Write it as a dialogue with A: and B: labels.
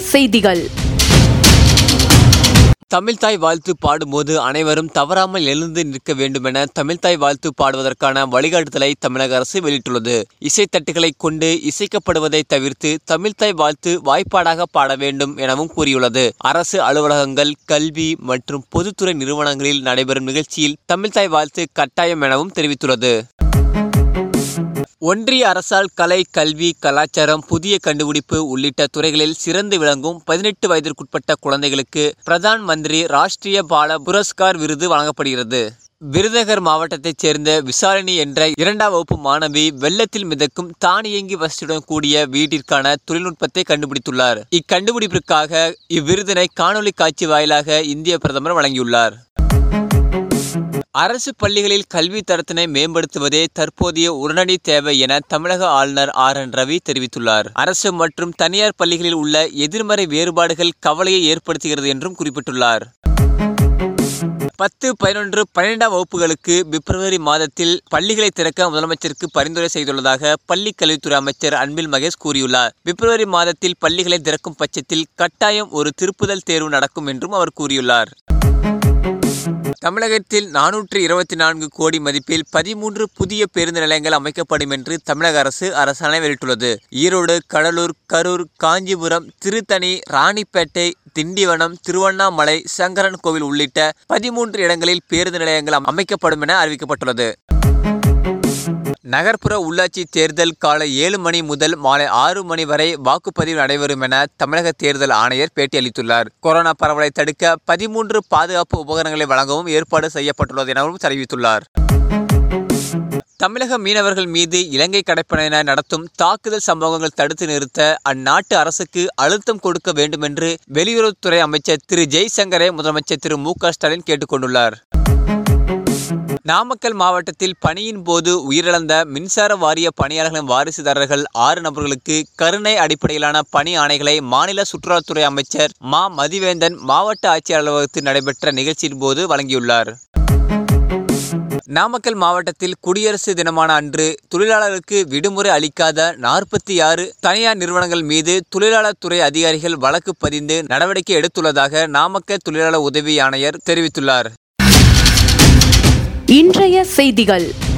A: செய்திகள்
B: தமிழ்தாய் வாழ்த்து பாடும்போது அனைவரும் தவறாமல் எழுந்து நிற்க வேண்டுமென தமிழ்தாய் வாழ்த்து பாடுவதற்கான வழிகாட்டுதலை தமிழக அரசு வெளியிட்டுள்ளது இசைத்தட்டுகளை கொண்டு இசைக்கப்படுவதை தவிர்த்து தமிழ்தாய் வாழ்த்து வாய்ப்பாடாக பாட வேண்டும் எனவும் கூறியுள்ளது அரசு அலுவலகங்கள் கல்வி மற்றும் பொதுத்துறை நிறுவனங்களில் நடைபெறும் நிகழ்ச்சியில் தமிழ்தாய் வாழ்த்து கட்டாயம் எனவும் தெரிவித்துள்ளது ஒன்றிய அரசால் கலை கல்வி கலாச்சாரம் புதிய கண்டுபிடிப்பு உள்ளிட்ட துறைகளில் சிறந்து விளங்கும் பதினெட்டு வயதிற்குட்பட்ட குழந்தைகளுக்கு பிரதான் மந்திரி ராஷ்டிரிய பால புரஸ்கார் விருது வழங்கப்படுகிறது விருதுநகர் மாவட்டத்தைச் சேர்ந்த விசாரணி என்ற இரண்டாம் வகுப்பு மாணவி வெள்ளத்தில் மிதக்கும் தானியங்கி வசதியுடன் கூடிய வீட்டிற்கான தொழில்நுட்பத்தை கண்டுபிடித்துள்ளார் இக்கண்டுபிடிப்பிற்காக இவ்விருதினை காணொலி காட்சி வாயிலாக இந்திய பிரதமர் வழங்கியுள்ளார் அரசு பள்ளிகளில் கல்வி தரத்தினை மேம்படுத்துவதே தற்போதைய உடனடி தேவை என தமிழக ஆளுநர் ஆர் என் ரவி தெரிவித்துள்ளார் அரசு மற்றும் தனியார் பள்ளிகளில் உள்ள எதிர்மறை வேறுபாடுகள் கவலையை ஏற்படுத்துகிறது என்றும் குறிப்பிட்டுள்ளார் பத்து பதினொன்று பன்னிரெண்டாம் வகுப்புகளுக்கு பிப்ரவரி மாதத்தில் பள்ளிகளை திறக்க முதலமைச்சருக்கு பரிந்துரை செய்துள்ளதாக பள்ளி கல்வித்துறை அமைச்சர் அன்பில் மகேஷ் கூறியுள்ளார் பிப்ரவரி மாதத்தில் பள்ளிகளை திறக்கும் பட்சத்தில் கட்டாயம் ஒரு திருப்புதல் தேர்வு நடக்கும் என்றும் அவர் கூறியுள்ளார் தமிழகத்தில் நானூற்று இருபத்தி நான்கு கோடி மதிப்பில் பதிமூன்று புதிய பேருந்து நிலையங்கள் அமைக்கப்படும் என்று தமிழக அரசு அரசாணை வெளியிட்டுள்ளது ஈரோடு கடலூர் கரூர் காஞ்சிபுரம் திருத்தணி ராணிப்பேட்டை திண்டிவனம் திருவண்ணாமலை சங்கரன் கோவில் உள்ளிட்ட பதிமூன்று இடங்களில் பேருந்து நிலையங்கள் அமைக்கப்படும் என அறிவிக்கப்பட்டுள்ளது நகர்ப்புற உள்ளாட்சி தேர்தல் காலை ஏழு மணி முதல் மாலை ஆறு மணி வரை வாக்குப்பதிவு நடைபெறும் என தமிழக தேர்தல் ஆணையர் பேட்டியளித்துள்ளார் கொரோனா பரவலை தடுக்க பதிமூன்று பாதுகாப்பு உபகரணங்களை வழங்கவும் ஏற்பாடு செய்யப்பட்டுள்ளது எனவும் தெரிவித்துள்ளார் தமிழக மீனவர்கள் மீது இலங்கை கடற்படையினர் நடத்தும் தாக்குதல் சம்பவங்கள் தடுத்து நிறுத்த அந்நாட்டு அரசுக்கு அழுத்தம் கொடுக்க வேண்டும் என்று வெளியுறவுத்துறை அமைச்சர் திரு ஜெய்சங்கரை முதலமைச்சர் திரு மு க ஸ்டாலின் கேட்டுக்கொண்டுள்ளார் நாமக்கல் மாவட்டத்தில் பணியின் போது உயிரிழந்த மின்சார வாரிய பணியாளர்களின் வாரிசுதாரர்கள் ஆறு நபர்களுக்கு கருணை அடிப்படையிலான பணி ஆணைகளை மாநில சுற்றுலாத்துறை அமைச்சர் மா மதிவேந்தன் மாவட்ட ஆட்சியர் அலுவலகத்தில் நடைபெற்ற நிகழ்ச்சியின் போது வழங்கியுள்ளார் நாமக்கல் மாவட்டத்தில் குடியரசு தினமான அன்று தொழிலாளர்களுக்கு விடுமுறை அளிக்காத நாற்பத்தி ஆறு தனியார் நிறுவனங்கள் மீது தொழிலாளர் துறை அதிகாரிகள் வழக்கு பதிந்து நடவடிக்கை எடுத்துள்ளதாக நாமக்கல் தொழிலாளர் உதவி ஆணையர் தெரிவித்துள்ளார்
A: இன்றைய செய்திகள்